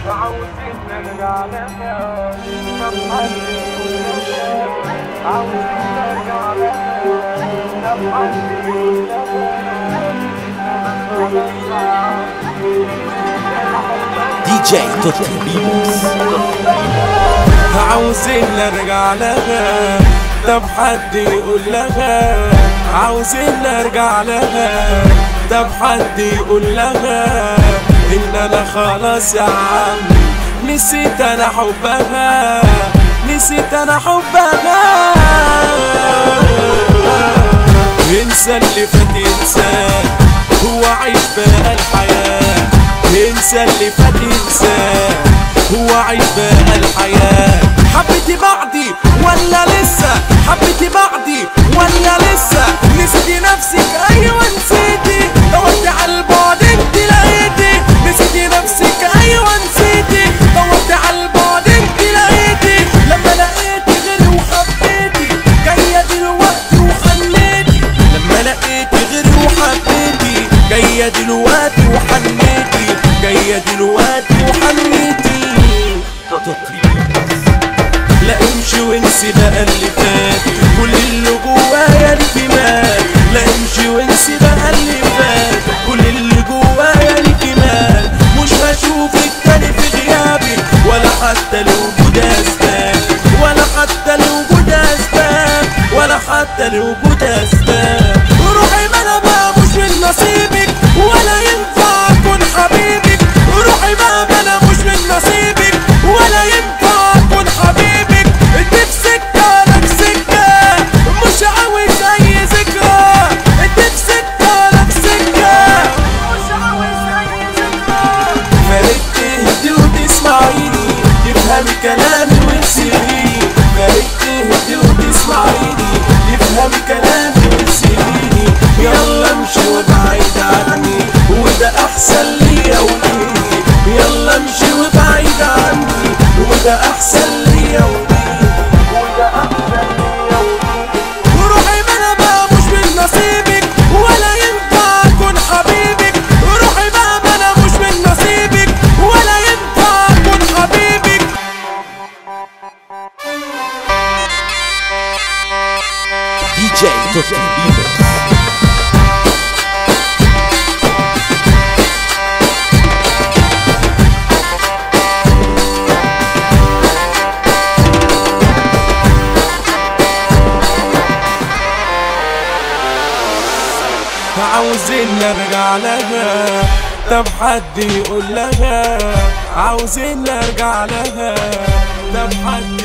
عاوزين نرجع لها طب حد يقول لها عاوزين نرجع لها طب حد يقول دي جي توتي بيبوس عاوزين نرجع لها طب حد يقول لها عاوزين نرجع لها طب حد يقول لها ان انا خلاص يا عم نسيت انا حبها نسيت انا حبها انسى اللي فات انساه هو عيب بقى الحياة انسى اللي فات انساه هو عيب بقى الحياة حبيتي بعدي ولا لسه حبيتي بعدي ولا لسه نسيتي نفسك ايوه نسيتي دورت على البعد انت لقيتي نسيتي نفسك ايوه نسيتي دورت على البعد انت لقيتي لما لقيتي غيري وحبيتي جايه دلوقتي وحنيتي لما لقيتي غيري وحبيتي جايه دلوقتي وحنيتي جايه دلوقتي وحنيتي لا امشي وانسي بقى اللي فات كل اللي جوايا اللي مات لا امشي وانسي بقى اللي فات كل اللي جوايا اللي مات مش هشوفك تاني في غيابي ولا حتى لوجود اسباب ولا حتى لوجود اسباب ولا حتى لوجود اسباب روحي ما انا بقى مش من نصيبك ولا ينفع اكون حبيبك روحي ما انا مش من نصيبك ولا ينفع اكون حبيبك انت في سكه انا في سكه مش عاوز اي ذكرى انت في سكه انا في سكه مش عاوز اي ذكرى فارق تهدي وتسمعيني تفهمي كلامي وتسيبيني فارق تهدي وتسمعيني تفهمي كلامي وتسيبيني يلا امشي وابعد عني وده احسن ليا وليكي يلا امشي وابعد عني وده احسن ليا وليكي وده احسن ليا وليكي وروحي ما انا بقى مش من نصيبك ولا ينفع اكون حبيبك روحي بقى ما انا مش من نصيبك ولا ينفع اكون حبيبك دي جي توتي بيبوس عاوزين نرجع لها طب حد يقول لها عاوزين نرجع لها طب حد